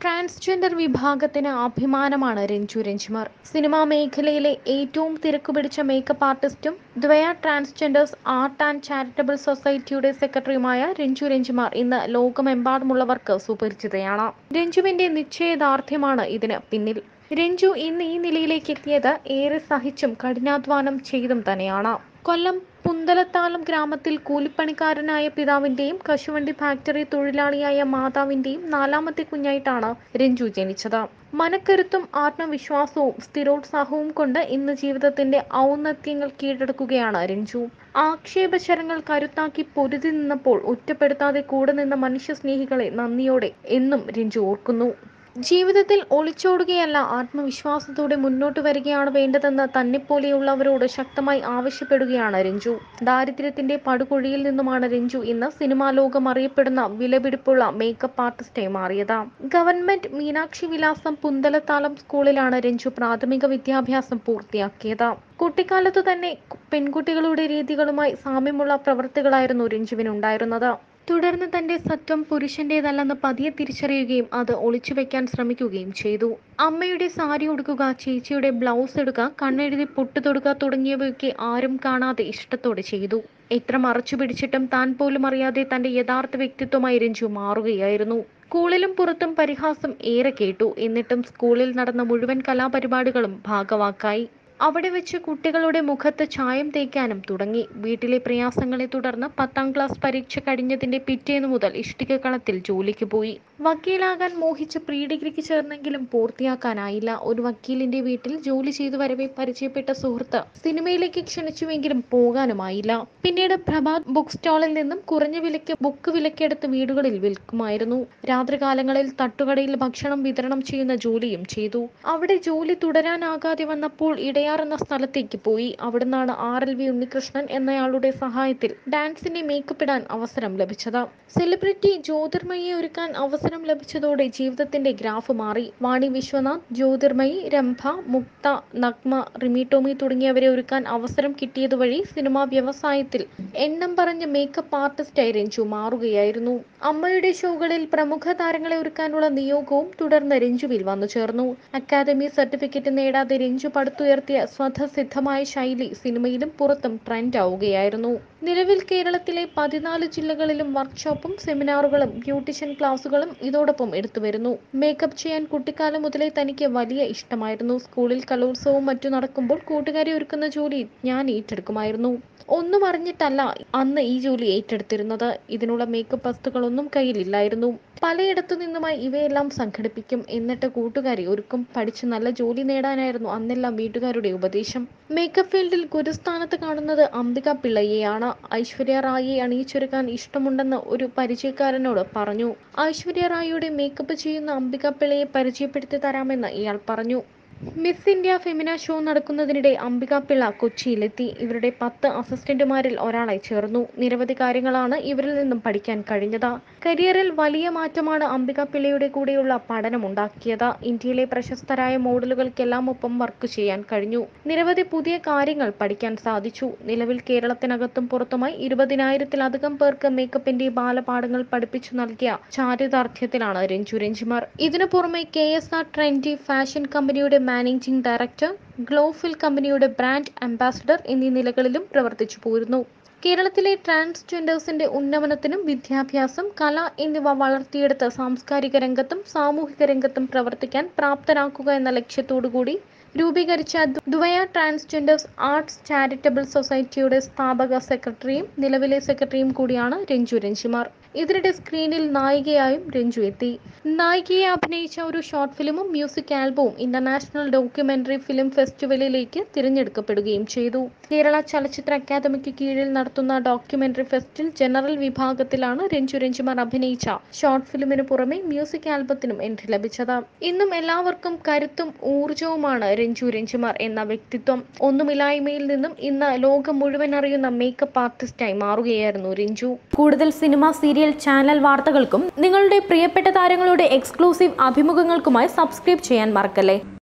transgender വിഭാഗത്തിന് അഭിമാനമാണ് Ranju രഞ്ജിമാർ cinema മേഖലയിലെ ഏറ്റവും തിരക്കുപിടിച്ച മേക്കപ്പ് ആർട്ടിസ്റ്റും Dhwaya transgenders art and charitable സൊസൈറ്റിയുടെ സെക്രട്ടറിയുമായ രഞ്ജു രഞ്ജിമാർ ഇന്ന് ലോകമെമ്പാടുമുള്ളവർക്ക് സുപരിചിതയാണ് രഞ്ജുവിന്റെ നിശ്ചയദാർഢ്യമാണ് ഇതിന് പിന്നിൽ രഞ്ജു ഇന്ന് ഈ നിലയിലേക്ക് എത്തിയത് ഏറെ സഹിച്ചും കഠിനാധ്വാനം ചെയ്തും തന്നെയാണ് കൊല്ലം പുന്തലത്താലം ഗ്രാമത്തിൽ കൂലിപ്പണിക്കാരനായ പിതാവിന്റെയും കശുവണ്ടി ഫാക്ടറി തൊഴിലാളിയായ മാതാവിന്റെയും നാലാമത്തെ കുഞ്ഞായിട്ടാണ് രഞ്ജു ജനിച്ചത് മനക്കരുത്തും ആത്മവിശ്വാസവും സ്ഥിരോത്സാഹവും കൊണ്ട് ഇന്ന് ജീവിതത്തിന്റെ ഔന്നത്യങ്ങൾ കീഴടക്കുകയാണ് രഞ്ജു ആക്ഷേപശരങ്ങൾ കരുത്താക്കി പൊരുതി നിന്നപ്പോൾ ഒറ്റപ്പെടുത്താതെ കൂടെ നിന്ന മനുഷ്യസ്നേഹികളെ നന്ദിയോടെ എന്നും രഞ്ജു ഓർക്കുന്നു ജീവിതത്തിൽ ഒളിച്ചോടുകയല്ല ആത്മവിശ്വാസത്തോടെ മുന്നോട്ട് വരികയാണ് വേണ്ടതെന്ന് തന്നെപ്പോലെയുള്ളവരോട് ശക്തമായി ആവശ്യപ്പെടുകയാണ് രഞ്ജു ദാരിദ്ര്യത്തിന്റെ പടുകുഴിയിൽ നിന്നുമാണ് രഞ്ജു ഇന്ന് സിനിമാ ലോകം അറിയപ്പെടുന്ന വിലപിടിപ്പുള്ള മേക്കപ്പ് ആർട്ടിസ്റ്റായി മാറിയത് ഗവൺമെന്റ് മീനാക്ഷി വിലാസം പുന്തലത്താലം സ്കൂളിലാണ് രഞ്ജു പ്രാഥമിക വിദ്യാഭ്യാസം പൂർത്തിയാക്കിയത് കുട്ടിക്കാലത്തു തന്നെ പെൺകുട്ടികളുടെ രീതികളുമായി സാമ്യമുള്ള പ്രവൃത്തികളായിരുന്നു രഞ്ജുവിനുണ്ടായിരുന്നത് തുടർന്ന് തന്റെ സത്വം പുരുഷന്റേതല്ലെന്ന് പതിയെ തിരിച്ചറിയുകയും അത് ഒളിച്ചു വെക്കാൻ ശ്രമിക്കുകയും ചെയ്തു അമ്മയുടെ സാരി ഉടുക്കുക ചേച്ചിയുടെ ബ്ലൗസ് എടുക്കുക കണ്ണെഴുതി പൊട്ടു തൊടുക തുടങ്ങിയവയൊക്കെ ആരും കാണാതെ ഇഷ്ടത്തോടെ ചെയ്തു എത്ര മറച്ചു പിടിച്ചിട്ടും താൻ പോലും അറിയാതെ തന്റെ യഥാർത്ഥ വ്യക്തിത്വമായി രഞ്ജു മാറുകയായിരുന്നു സ്കൂളിലും പുറത്തും പരിഹാസം ഏറെ കേട്ടു എന്നിട്ടും സ്കൂളിൽ നടന്ന മുഴുവൻ കലാപരിപാടികളും ഭാഗവാക്കായി അവിടെ വെച്ച് കുട്ടികളുടെ മുഖത്ത് ചായം തേക്കാനും തുടങ്ങി വീട്ടിലെ പ്രയാസങ്ങളെ തുടർന്ന് പത്താം ക്ലാസ് പരീക്ഷ കഴിഞ്ഞതിന്റെ പിറ്റേന്നു മുതൽ ഇഷ്ടിക കളത്തിൽ ജോലിക്ക് പോയി വക്കീലാകാൻ മോഹിച്ച് പ്രീ ഡിഗ്രിക്ക് ചേർന്നെങ്കിലും പൂർത്തിയാക്കാനായില്ല ഒരു വക്കീലിന്റെ വീട്ടിൽ ജോലി ചെയ്തു വരവെ പരിചയപ്പെട്ട സുഹൃത്ത് സിനിമയിലേക്ക് ക്ഷണിച്ചുവെങ്കിലും പോകാനുമായില്ല പിന്നീട് പ്രഭാത് ബുക്ക് സ്റ്റാളിൽ നിന്നും കുറഞ്ഞ വിലയ്ക്ക് ബുക്ക് വിലക്കെടുത്ത് വീടുകളിൽ വിൽക്കുമായിരുന്നു രാത്രികാലങ്ങളിൽ തട്ടുകടയിൽ ഭക്ഷണം വിതരണം ചെയ്യുന്ന ജോലിയും ചെയ്തു അവിടെ ജോലി തുടരാനാകാതെ വന്നപ്പോൾ ഇടയാർ എന്ന സ്ഥലത്തേക്ക് പോയി അവിടുന്നാണ് ആർ എൽ വി ഉണ്ണികൃഷ്ണൻ എന്നയാളുടെ സഹായത്തിൽ ഡാൻസിന്റെ മേക്കപ്പ് ഇടാൻ അവസരം ലഭിച്ചത് സെലിബ്രിറ്റി ജ്യോതിർമയെ ഒരുക്കാൻ അവസരം ലഭിച്ചതോടെ ജീവിതത്തിന്റെ ഗ്രാഫ് മാറി വാണി വിശ്വനാഥ് ജ്യോതിർമയി രംഭ മുക്ത നഗ്മ റിമി ടോമി തുടങ്ങിയവരെ ഒരുക്കാൻ അവസരം കിട്ടിയതുവഴി സിനിമാ വ്യവസായത്തിൽ എണ്ണം പറഞ്ഞ മേക്കപ്പ് ആർട്ടിസ്റ്റായി രഞ്ജു മാറുകയായിരുന്നു അമ്മയുടെ ഷോകളിൽ പ്രമുഖ താരങ്ങളെ ഒരുക്കാനുള്ള നിയോഗവും തുടർന്ന് രഞ്ജുവിൽ വന്നു ചേർന്നു അക്കാദമി സർട്ടിഫിക്കറ്റ് നേടാതെ രഞ്ജു പടുത്തുയർത്തിയ സ്വതസിദ്ധമായ ശൈലി സിനിമയിലും പുറത്തും ട്രെൻഡ് ആവുകയായിരുന്നു നിലവിൽ കേരളത്തിലെ പതിനാല് ജില്ലകളിലും വർക്ക്ഷോപ്പും സെമിനാറുകളും ബ്യൂട്ടീഷ്യൻ ക്ലാസുകളും ഇതോടൊപ്പം എടുത്തുവരുന്നു മേക്കപ്പ് ചെയ്യാൻ കുട്ടിക്കാലം മുതലേ തനിക്ക് വലിയ ഇഷ്ടമായിരുന്നു സ്കൂളിൽ കലോത്സവവും മറ്റു നടക്കുമ്പോൾ കൂട്ടുകാരെ ഒരുക്കുന്ന ജോലി ഞാൻ ഏറ്റെടുക്കുമായിരുന്നു ഒന്നും അറിഞ്ഞിട്ടല്ല അന്ന് ഈ ജോലി ഏറ്റെടുത്തിരുന്നത് ഇതിനുള്ള മേക്കപ്പ് വസ്തുക്കളൊന്നും കയ്യിലില്ലായിരുന്നു പലയിടത്തു നിന്നുമായി ഇവയെല്ലാം സംഘടിപ്പിക്കും എന്നിട്ട് കൂട്ടുകാരെ ഒരുക്കും പഠിച്ച് നല്ല ജോലി നേടാനായിരുന്നു അന്നെല്ലാം വീട്ടുകാരുടെ ഉപദേശം മേക്കപ്പ് ഫീൽഡിൽ ഗുരുസ്ഥാനത്ത് കാണുന്നത് അംബിക പിള്ളയെയാണ് ഐശ്വര്യ റായിയെ അണിയിച്ചൊരുക്കാൻ ഇഷ്ടമുണ്ടെന്ന് ഒരു പരിചയക്കാരനോട് പറഞ്ഞു ഐശ്വര്യ റായിയുടെ മേക്കപ്പ് ചെയ്യുന്ന അംബിക പിള്ളയെ പരിചയപ്പെടുത്തി തരാമെന്ന് ഇയാൾ പറഞ്ഞു മിസ് ഇന്ത്യ ഫെമിന ഷോ നടക്കുന്നതിനിടെ അംബിക പിള്ള കൊച്ചിയിലെത്തി ഇവരുടെ പത്ത് അസിസ്റ്റന്റുമാരിൽ ഒരാളായി ചേർന്നു നിരവധി കാര്യങ്ങളാണ് ഇവരിൽ നിന്നും പഠിക്കാൻ കഴിഞ്ഞത് കരിയറിൽ വലിയ മാറ്റമാണ് അംബിക പിള്ളയുടെ കൂടെയുള്ള പഠനം ഉണ്ടാക്കിയത് ഇന്ത്യയിലെ പ്രശസ്തരായ മോഡലുകൾക്കെല്ലാം ഒപ്പം വർക്ക് ചെയ്യാൻ കഴിഞ്ഞു നിരവധി പുതിയ കാര്യങ്ങൾ പഠിക്കാൻ സാധിച്ചു നിലവിൽ കേരളത്തിനകത്തും പുറത്തുമായി ഇരുപതിനായിരത്തിലധികം പേർക്ക് മേക്കപ്പിന്റെ ബാലപാഠങ്ങൾ പഠിപ്പിച്ചു നൽകിയ ചാരിതാർത്ഥ്യത്തിലാണ് രഞ്ജു രഞ്ജിമാർ ഇതിനു പുറമെ K S R trendy fashion കമ്പനിയുടെ മാനേജിംഗ് ഡയറക്ടർ ഗ്ലോഫിൽ കമ്പനിയുടെ ബ്രാൻഡ് അംബാസഡർ എന്നീ നിലകളിലും പ്രവർത്തിച്ചു പോരുന്നു കേരളത്തിലെ ട്രാൻസ്ജെൻഡേഴ്സിന്റെ ഉന്നമനത്തിനും വിദ്യാഭ്യാസം കല എന്നിവ വളർത്തിയെടുത്ത് സാംസ്കാരിക രംഗത്തും സാമൂഹിക രംഗത്തും പ്രവർത്തിക്കാൻ പ്രാപ്തരാക്കുക എന്ന ലക്ഷ്യത്തോടുകൂടി രൂപീകരിച്ച ദ്വയ ട്രാൻസ്ജെൻഡേഴ്സ് ആർട്സ് ചാരിറ്റബിൾ സൊസൈറ്റിയുടെ സ്ഥാപക സെക്രട്ടറിയും നിലവിലെ സെക്രട്ടറിയും കൂടിയാണ് രഞ്ജു രഞ്ജിമാർ ഇതിനിടെ സ്ക്രീനിൽ നായികയായും രഞ്ജു എത്തി നായികയെ അഭിനയിച്ച ഒരു ഷോർട്ട് ഫിലിമും മ്യൂസിക് ആൽബവും ഇന്റർനാഷണൽ ഡോക്യുമെന്ററി ഫിലിം ഫെസ്റ്റിവലിലേക്ക് തിരഞ്ഞെടുക്കപ്പെടുകയും ചെയ്തു കേരള ചലച്ചിത്ര അക്കാദമിക്ക് കീഴിൽ നടത്തുന്ന ഡോക്യുമെന്ററി ഫെസ്റ്റിൽ ജനറൽ വിഭാഗത്തിലാണ് രഞ്ജു രഞ്ജിമാർ അഭിനയിച്ച ഷോർട്ട് ഫിലിമിന് പുറമെ മ്യൂസിക് ആൽബത്തിനും എൻട്രി ലഭിച്ചത് ഇന്നും എല്ലാവർക്കും കരുത്തും ഊർജവുമാണ് രഞ്ജു രഞ്ജിമാർ എന്ന വ്യക്തിത്വം ഒന്നുമില്ലായ്മയിൽ നിന്നും ഇന്ന് ലോകം മുഴുവൻ അറിയുന്ന മേക്കപ്പ് ആർട്ടിസ്റ്റായി മാറുകയായിരുന്നു രഞ്ജു കൂടുതൽ സിനിമ സീരിയൽ ചാനൽ വാർത്തകൾക്കും നിങ്ങളുടെ പ്രിയപ്പെട്ട താരങ്ങളുടെ എക്സ്ക്ലൂസീവ് അഭിമുഖങ്ങൾക്കുമായി സബ്സ്ക്രൈബ് ചെയ്യാൻ മറക്കല്ലേ